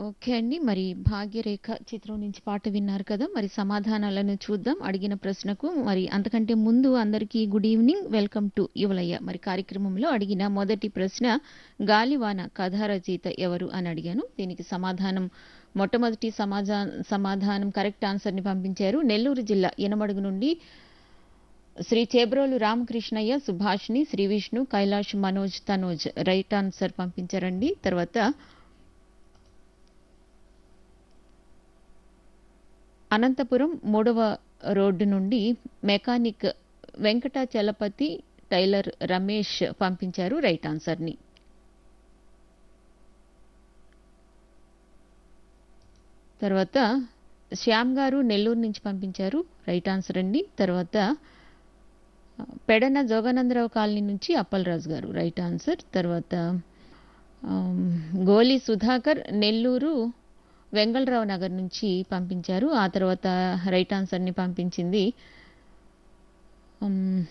Okay అండి. మరి 'భాగ్యరేఖ' చిత్రం నుంచి పాట విన్నారు కదా! మరి సమాధానాలను చూద్దాం. అడిగిన ప్రశ్నకు మరి అంతకంటే ముందు అందరికీ good evening. Welcome to Yuvalaya. మరి కార్యక్రమంలో అడిగిన మొదటి ప్రశ్న 'గాలివాన' కథా రచయిత ఎవరు అని అడిగాను. దీనికి సమాధానం మొట్టమొదటి సమాజా సమాధానం కరెక్ట్ ఆన్సర్‌ని పంపించారు. నెల్లూరు జిల్లా ఇనమడుగు నుండి శ్రీ చేబ్రోలు రామకృష్ణయ్య, సుభాషిణి, శ్రీ విష్ణు, కైలాష్, మనోజ్, తనోజ్ రైట్ ఆన్సర్ పంపించారండి. తర్వాత అనంతపురం మూడవ రోడ్డు నుండి మెకానిక్ వెంకటాచలపతి, టైలర్ రమేష్ పంపించారు రైట్ ఆన్సర్‌ని. తర్వాత శ్యామ్ గారు నెల్లూరు నుంచి పంపించారు రైట్ ఆన్సర్ అండి. తర్వాత పెడన జోగానందరావు కాలనీ నుంచి అప్పలరాజు గారు రైట్ ఆన్సర్. తర్వాత ఆహ్, గోలి సుధాకర్ నెల్లూరు వెంగళరావు నగర్ నుంచి పంపించారు. ఆ తర్వాత రైట్ ఆన్సర్‌ని పంపించింది హ్మ్.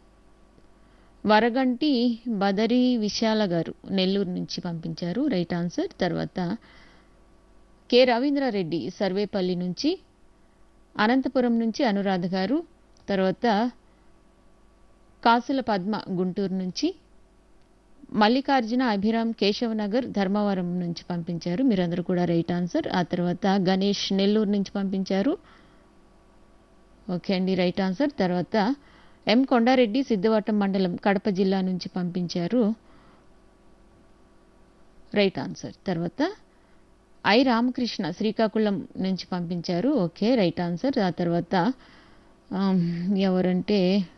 వరగంటి బదరి విశాల గారు నెల్లూరు నుంచి పంపించారు రైట్ ఆన్సర్. తర్వాత కె. రవీంద్రారెడ్డి సర్వేపల్లి నుంచి, అనంతపురం నుంచి అనురాధ గారు, తర్వాత కాసుల పద్మ గుంటూరు నుంచి, మల్లికార్జున అభిరామ్ కేశవనగర్ ధర్మవరం నుంచి పంపించారు. మీరందరూ కూడా రైట్ ఆన్సర్. ఆ తర్వాత గణేష్ నెల్లూరు నుంచి పంపించారు. ఓకే అండి. Right answer. తర్వాత ఎం. కొండారెడ్డి సిద్ధవటం మండలం కడప జిల్లా నుంచి పంపించారు. Right answer. తర్వాత ఐ. రామకృష్ణ శ్రీకాకుళం నుంచి పంపించారు. Okay right answer. ఆ తర్వాత ఆహ్, ఎవరంటే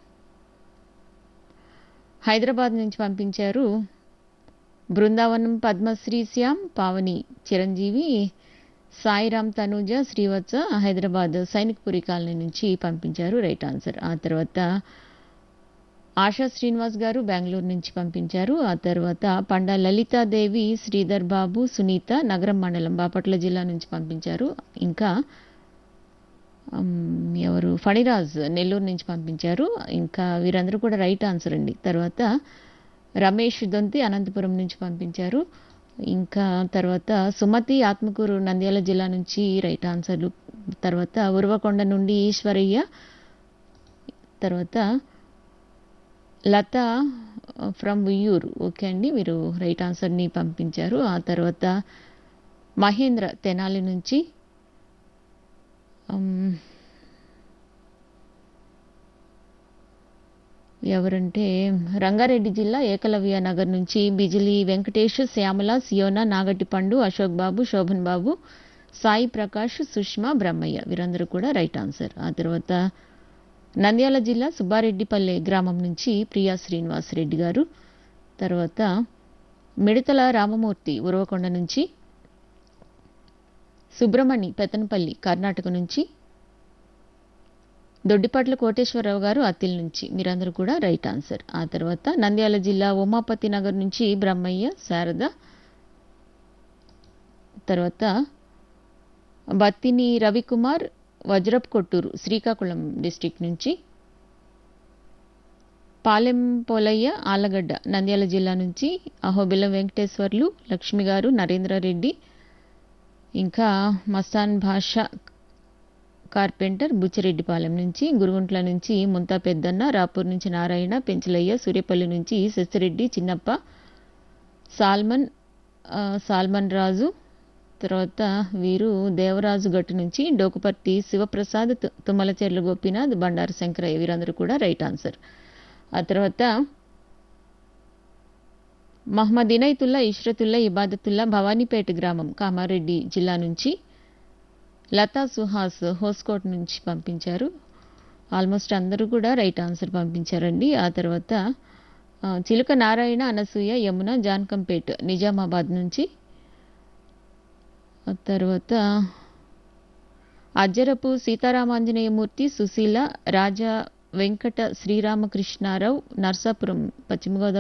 హైదరాబాద్ నుంచి పంపించారు. బృందావనం పద్మశ్రీ శ్యామ్, పావని చిరంజీవి, సాయిరామ్ తనూజ, శ్రీవత్స హైదరాబాద్ సైనిక్పురి కాలనీ నుంచి పంపించారు రైట్ ఆన్సర్. ఆ తర్వాత ఆశా శ్రీనివాస్ గారు బెంగుళూరు నుంచి పంపించారు. ఆ తర్వాత పండా లలితాదేవి, శ్రీధర్ బాబు, సునీత నగరం మండలం బాపట్ల జిల్లా నుంచి పంపించారు. ఇంకా హ్మ్, ఎవరు ఫణిరాజ్ నెల్లూరు నుంచి పంపించారు. ఇంకా వీరందరూ కూడా రైట్ ఆన్సర్ అండి. తర్వాత రమేష్ దొంతి అనంతపురం నుంచి పంపించారు. ఇంకా తర్వాత సుమతి ఆత్మకూరు నంద్యాల జిల్లా నుంచి రైట్ ఆన్సర్‌లు. తర్వాత ఉరవకొండ నుండి ఈశ్వరయ్య, తర్వాత లత ఫ్రమ్ ఉయ్యూరు ఓకే అండి. మీరు రైట్ ఆన్సర్‌ని పంపించారు. ఆ తర్వాత మహేంద్ర తెనాలి నుంచి హ్మ్. ఎవరంటే రంగారెడ్డి జిల్లా ఏకలవ్య నగర్ నుంచి బిజిలి వెంకటేష్, శ్యామల, సియోన, నాగటిపండు, అశోక్ బాబు, శోభన్ బాబు, సాయి ప్రకాష్, సుష్మా, బ్రహ్మయ్య వీరందరూ కూడా రైట్ ఆన్సర్. ఆ తర్వాత నంద్యాల జిల్లా సుబ్బారెడ్డిపల్లె గ్రామం నుంచి ప్రియా శ్రీనివాస్ రెడ్డి గారు, తర్వాత మిడతల రామమూర్తి ఉరవకొండ నుంచి, సుబ్రమణి పెత్తనపల్లి కర్ణాటక నుంచి, దొడ్డిపట్ల కోటేశ్వరరావు గారు అత్తిలి నుంచి మీరందరూ కూడా రైట్ ఆన్సర్. ఆ తర్వాత నంద్యాల జిల్లా ఉమాపతి నగర్ నుంచి బ్రహ్మయ్య, శారద, తర్వాత బత్తిని రవికుమార్ వజ్రప్ కొట్టూరు శ్రీకాకుళం డిస్ట్రిక్ట్ నుంచి, పాలెం పోలయ్య ఆళ్లగడ్డ నంద్యాల జిల్లా నుంచి, అహోబిలం వెంకటేశ్వర్లు, లక్ష్మి గారు, నరేంద్రారెడ్డి, ఇంకా మస్తాన్ భాషా కార్పెంటర్ బుచ్చిరెడ్డిపాలెం నుంచి, గురుగుంట్ల నుంచి ముంతా పెద్దన్న, రాపూర్ నుంచి నారాయణ, పెంచలయ్య, సూర్యపల్లి నుంచి శశిరెడ్డి, చిన్నప్ప, సాల్మన్ ఆహ్, సాల్మన్ రాజు, తర్వాత వీరు దేవరాజు గట్టు నుంచి, డోకుపర్తి శివప్రసాద్, తు తుమ్మలచెర్ల గోపీనాథ్, బండారు శంకరయ్య వీరందరూ కూడా రైట్ ఆన్సర్. ఆ తర్వాత మహ్మద్ ఇనైతుల్లా, ఇష్రతుల్లా, ఇబాదతుల్లా భవానీపేట గ్రామం కామారెడ్డి జిల్లా నుంచి, లతా సుహాస్ హోస్కోట్ నుంచి పంపించారు. ఆల్మోస్ట్ అందరూ కూడా రైట్ ఆన్సర్ పంపించారండి. ఆ తర్వాత ఆహ్, చిలుక నారాయణ, అనసూయ, యమున జాన్కంపేట్ నిజామాబాద్ నుంచి, ఆ తర్వాత అజ్జరపు సీతారామాంజనేయమూర్తి, సుశీల, రాజా వెంకట శ్రీరామకృష్ణారావు, నర్సాపురం పశ్చిమ గోదావరి